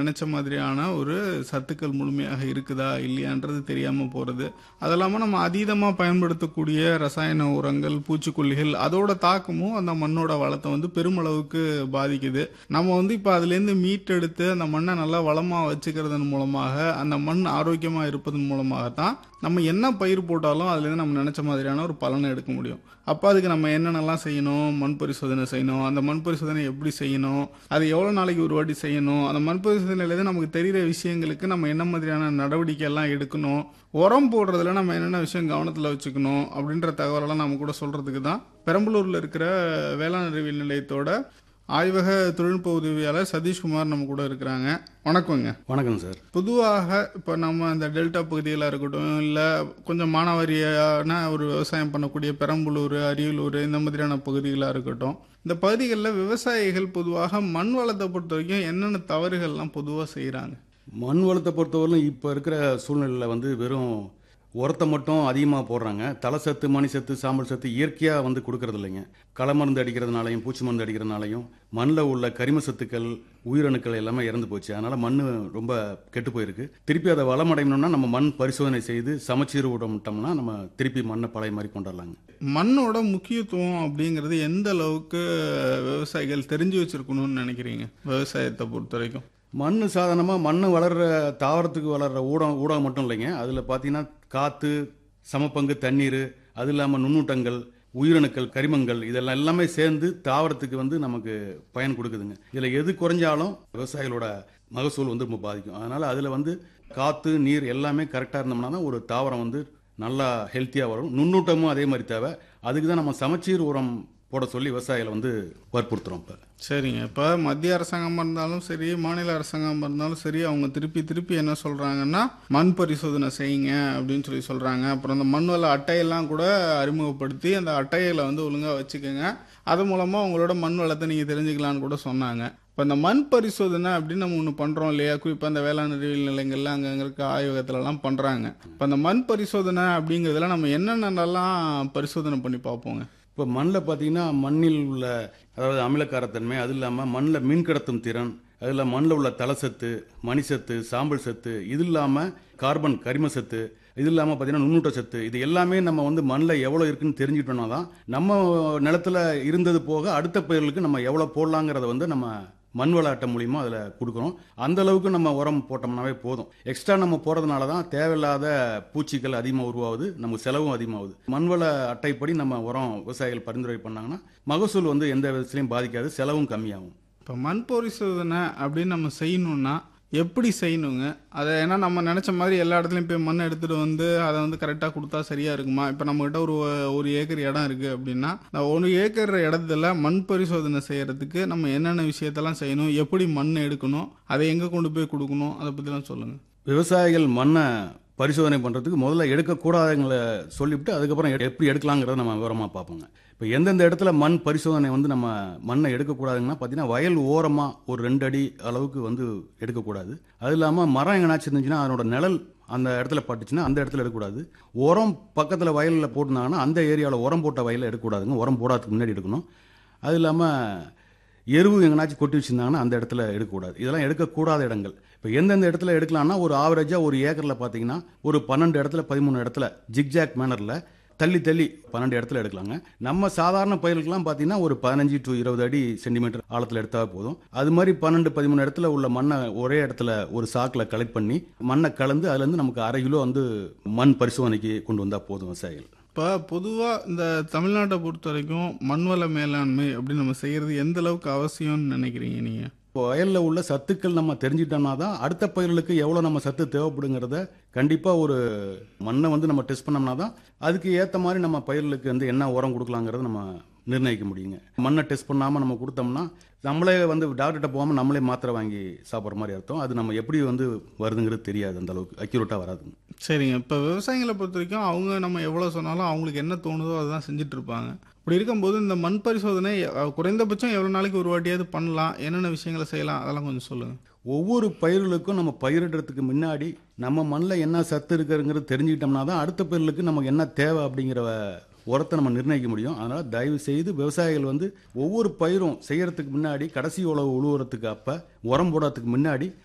நினைச்ச மாதிரியான ஒரு சத்துக்கள் முழுமையாக இருக்குதா இல்லையான்றது தெரியாம போறது அது இல்லாம நம்ம அதீதமா பயன்படுத்தக்கூடிய ரசாயன உரங்கள் பூச்சிக்கொல்லிகள் அதோட தாக்கமும் அந்த மண்ணோட வளத்தை வந்து பெருமளவுக்கு பாதிக்குது நம்ம வந்து இப்ப அதுல இருந்து மீட்டெடுத்து அந்த மண்ணை நல்லா வளமா வச்சுக்கிறதன் மூலமாக அந்த மண் ஆரோக்கியமா இருப்பதன் மூலமாக தான் நம்ம என்ன பயிர் போட்டாலும் அதுல இருந்து நம்ம நினைச்ச மாதிரியான ஒரு பலனை எடுக்க முடியும் அப்ப அதுக்கு நம்ம என்னென்னலாம் செய்யணும் மண் பரிசோதனை செய்யணும் அந்த மண் பரிசோதனை எப்படி செய்யணும் அது எவ்வளவு நாளைக்கு ஒரு வாட்டி செய்யணும் அந்த மண் பரிசோதனையில இருந்து நமக்கு தெரிகிற விஷயங்களுக்கு நம்ம என்ன மாதிரியான நடவடிக்கை எல்லாம் எடுக்கணும் உரம் போடுறதுல நம்ம என்னென்ன விஷயம் கவனத்தில் வச்சுக்கணும் அப்படின்ற தகவலெல்லாம் நம்ம கூட சொல்றதுக்கு தான் பெரம்பலூர்ல இருக்கிற வேளாண் அறிவியல் நிலையத்தோட ஆய்வக தொழில்நுட்ப உதவியாளர் சதீஷ்குமார் நம்ம கூட இருக்கிறாங்க வணக்கங்க வணக்கம் சார் பொதுவாக இப்போ நம்ம இந்த டெல்டா பகுதிகளாக இருக்கட்டும் இல்லை கொஞ்சம் மானாவாரியான ஒரு விவசாயம் பண்ணக்கூடிய பெரம்பலூர் அரியலூர் இந்த மாதிரியான பகுதிகளாக இருக்கட்டும் இந்த பகுதிகளில் விவசாயிகள் பொதுவாக மண் வளத்தை பொறுத்த வரைக்கும் என்னென்ன தவறுகள்லாம் பொதுவாக செய்கிறாங்க மண் வளத்தை பொறுத்தவரையிலும் இப்போ இருக்கிற சூழ்நிலையில் வந்து வெறும் உரத்தை மட்டும் அதிகமாக போடுறாங்க தலை சத்து மணி சத்து சாம்பல் சத்து இயற்கையாக வந்து கொடுக்கறது இல்லைங்க களை மருந்து அடிக்கிறதுனாலையும் பூச்சி மருந்து அடிக்கிறதுனாலையும் மண்ணில் உள்ள கரிம சத்துக்கள் உயிரணுக்கள் எல்லாமே இறந்து போச்சு அதனால் மண் ரொம்ப கெட்டு போயிருக்கு திருப்பி அதை வளமடையணும்னா நம்ம மண் பரிசோதனை செய்து சமச்சீர் விட்டோம்னா நம்ம திருப்பி மண்ணை பழைய மாதிரி கொண்டாடலாங்க மண்ணோட முக்கியத்துவம் அப்படிங்கிறது எந்த அளவுக்கு விவசாயிகள் தெரிஞ்சு வச்சிருக்கணும்னு நினைக்கிறீங்க விவசாயத்தை பொறுத்த வரைக்கும் மண் சாதாரணமாக மண் வளர்ற தாவரத்துக்கு வளர்ற ஊடம் ஊடகம் மட்டும் இல்லைங்க அதில் பார்த்தீங்கன்னா காற்று சமப்பங்கு தண்ணீர் அது இல்லாமல் நுண்ணூட்டங்கள் உயிரணுக்கள் கரிமங்கள் இதெல்லாம் எல்லாமே சேர்ந்து தாவரத்துக்கு வந்து நமக்கு பயன் கொடுக்குதுங்க இதில் எது குறைஞ்சாலும் விவசாயிகளோட மகசூல் வந்து ரொம்ப பாதிக்கும் அதனால் அதில் வந்து காற்று நீர் எல்லாமே கரெக்டாக இருந்தோம்னா தான் ஒரு தாவரம் வந்து நல்லா ஹெல்த்தியாக வரும் நுண்ணூட்டமும் அதே மாதிரி தேவை அதுக்கு தான் நம்ம சமச்சீர் உரம் போட சொல்லி விவசாயிகளை வந்து வற்புறுத்துறோம் இப்போ சரிங்க இப்போ மத்திய அரசாங்கமாக இருந்தாலும் சரி மாநில அரசாங்கமாக இருந்தாலும் சரி அவங்க திருப்பி திருப்பி என்ன சொல்கிறாங்கன்னா மண் பரிசோதனை செய்யுங்க அப்படின்னு சொல்லி சொல்கிறாங்க அப்புறம் அந்த மண் வள அட்டையெல்லாம் கூட அறிமுகப்படுத்தி அந்த அட்டைகளை வந்து ஒழுங்காக வச்சுக்கோங்க அது மூலமாக உங்களோட மண் வளத்தை நீங்கள் தெரிஞ்சுக்கலான்னு கூட சொன்னாங்க இப்போ இந்த மண் பரிசோதனை அப்படின்னு நம்ம ஒன்று பண்ணுறோம் இல்லையா குறிப்பாக அந்த வேளாண் அறிவியல் நிலையங்கள்ல அங்கே அங்கே இருக்க ஆய்வகத்துலலாம் பண்ணுறாங்க இப்போ அந்த மண் பரிசோதனை அப்படிங்கிறதுல நம்ம என்னென்னலாம் பரிசோதனை பண்ணி பார்ப்போங்க இப்போ மண்ணில் பார்த்தீங்கன்னா மண்ணில் உள்ள அதாவது அமிலக்காரத்தன்மை அது இல்லாமல் மண்ணில் மின் கடத்தும் திறன் அதில் மண்ணில் உள்ள தலசத்து மணிசத்து சாம்பல் சத்து இது இல்லாமல் கார்பன் கரிம சத்து இது இல்லாமல் பார்த்தீங்கன்னா நுண்ணூட்ட சத்து இது எல்லாமே நம்ம வந்து மண்ணில் எவ்வளோ இருக்குன்னு தெரிஞ்சுக்கிட்டோம்னா தான் நம்ம நிலத்துல இருந்தது போக அடுத்த பயிர்களுக்கு நம்ம எவ்வளோ போடலாங்கிறத வந்து நம்ம மண் வள அட்டை மூலியமா அதில் கொடுக்குறோம் அந்த அளவுக்கு நம்ம உரம் போட்டோம்னாவே போதும் எக்ஸ்ட்ரா நம்ம போடுறதுனால தான் தேவையில்லாத பூச்சிகள் அதிகமாக உருவாகுது நமக்கு செலவும் அதிகமாகுது மண் வள அட்டைப்படி நம்ம உரம் விவசாயிகள் பரிந்துரை பண்ணாங்கன்னா மகசூல் வந்து எந்த விதத்துலையும் பாதிக்காது செலவும் கம்மியாகும் இப்போ மண் பரிசோதனை அப்படின்னு நம்ம செய்யணும்னா எப்படி செய்யணுங்க அதை ஏன்னா நம்ம நினச்ச மாதிரி எல்லா இடத்துலையும் போய் மண் எடுத்துகிட்டு வந்து அதை வந்து கரெக்டாக கொடுத்தா சரியாக இருக்குமா இப்போ நம்மகிட்ட ஒரு ஒரு ஏக்கர் இடம் இருக்குது அப்படின்னா அந்த ஒரு ஏக்கர் இடத்துல மண் பரிசோதனை செய்கிறதுக்கு நம்ம என்னென்ன விஷயத்தெல்லாம் செய்யணும் எப்படி மண் எடுக்கணும் அதை எங்கே கொண்டு போய் கொடுக்கணும் அதை பற்றிலாம் சொல்லுங்கள் விவசாயிகள் மண்ணை பரிசோதனை பண்ணுறதுக்கு முதல்ல எடுக்கக்கூடாதுங்களை சொல்லிவிட்டு அதுக்கப்புறம் எ- எப்படி எடுக்கலாங்கிறத நம்ம விவரமாக பார்ப்போங்க இப்போ எந்தெந்த இடத்துல மண் பரிசோதனை வந்து நம்ம மண்ணை எடுக்கக்கூடாதுங்கன்னா பார்த்தீங்கன்னா வயல் ஓரமாக ஒரு ரெண்டு அடி அளவுக்கு வந்து எடுக்கக்கூடாது அது இல்லாமல் மரம் எங்கனாச்சும் இருந்துச்சுன்னா அதனோட நிழல் அந்த இடத்துல பட்டுச்சுன்னா அந்த இடத்துல எடுக்கக்கூடாது உரம் பக்கத்தில் வயலில் போட்டிருந்தாங்கன்னா அந்த ஏரியாவில் உரம் போட்ட வயலில் எடுக்கக்கூடாதுங்க உரம் போடாததுக்கு முன்னாடி எடுக்கணும் அது இல்லாமல் எருவு எங்கனாச்சும் கொட்டி வச்சிருந்தாங்கன்னா அந்த இடத்துல எடுக்கக்கூடாது இதெல்லாம் எடுக்கக்கூடாத இடங்கள் இப்போ எந்தெந்த இடத்துல எடுக்கலாம்னா ஒரு ஆவரேஜாக ஒரு ஏக்கரில் பார்த்தீங்கன்னா ஒரு பன்னெண்டு இடத்துல பதிமூணு இடத்துல ஜிக்ஜாக் மேனரில் தள்ளி தள்ளி பன்னெண்டு இடத்துல எடுக்கலாங்க நம்ம சாதாரண பயிர்களுக்கெல்லாம் பார்த்தீங்கன்னா ஒரு பதினஞ்சு டு இருபது அடி சென்டிமீட்டர் ஆழத்தில் எடுத்தால் போதும் அது மாதிரி பன்னெண்டு பதிமூணு இடத்துல உள்ள மண்ணை ஒரே இடத்துல ஒரு சாக்கில் கலெக்ட் பண்ணி மண்ணை கலந்து அதுலேருந்து நமக்கு அரை கிலோ வந்து மண் பரிசோதனைக்கு கொண்டு வந்தால் போதும் விவசாயிகள் இப்போ பொதுவாக இந்த தமிழ்நாட்டை பொறுத்த வரைக்கும் மண்வள மேலாண்மை அப்படின்னு நம்ம செய்கிறது எந்த அளவுக்கு அவசியம்னு நினைக்கிறீங்க நீங்கள் இப்போ வயலில் உள்ள சத்துக்கள் நம்ம தெரிஞ்சிட்டோம்னா தான் அடுத்த பயிர்களுக்கு எவ்வளோ நம்ம சத்து தேவைப்படுங்கிறத கண்டிப்பாக ஒரு மண்ணை வந்து நம்ம டெஸ்ட் பண்ணோம்னா தான் அதுக்கு ஏற்ற மாதிரி நம்ம பயிர்களுக்கு வந்து என்ன உரம் கொடுக்கலாங்கிறத நம்ம நிர்ணயிக்க முடியுங்க மண்ணை டெஸ்ட் பண்ணாமல் நம்ம கொடுத்தோம்னா நம்மளே வந்து டாக்டர்கிட்ட போகாமல் நம்மளே மாத்திரை வாங்கி சாப்பிட்ற மாதிரி அர்த்தம் அது நம்ம எப்படி வந்து வருதுங்கிறது தெரியாது அந்த அளவுக்கு அக்யூரேட்டாக வராதுங்க சரிங்க இப்போ விவசாயிகளை பொறுத்த வரைக்கும் அவங்க நம்ம எவ்வளோ சொன்னாலும் அவங்களுக்கு என்ன தோணுதோ அதுதான் செஞ்சுட்டு இருப்பாங்க அப்படி இருக்கும்போது இந்த மண் பரிசோதனை அஹ், குறைந்தபட்சம் எவ்வளோ நாளைக்கு ஒரு வாட்டியாவது பண்ணலாம் என்னென்ன விஷயங்களை செய்யலாம் அதெல்லாம் கொஞ்சம் சொல்லுங்கள் ஒவ்வொரு பயிர்களுக்கும் நம்ம பயிரிடுறதுக்கு முன்னாடி நம்ம மண்ணில் என்ன சத்து இருக்குங்கிறது தெரிஞ்சுக்கிட்டோம்னா தான் அடுத்த பயிர்களுக்கு நமக்கு என்ன தேவை அப்படிங்கிற உரத்தை நம்ம நிர்ணயிக்க முடியும் அதனால் தயவு செய்து விவசாயிகள் வந்து ஒவ்வொரு பயிரும் செய்யறதுக்கு முன்னாடி கடைசி உழவு உழுவுறதுக்கு அப்போ உரம் போடுறதுக்கு முன்னாடி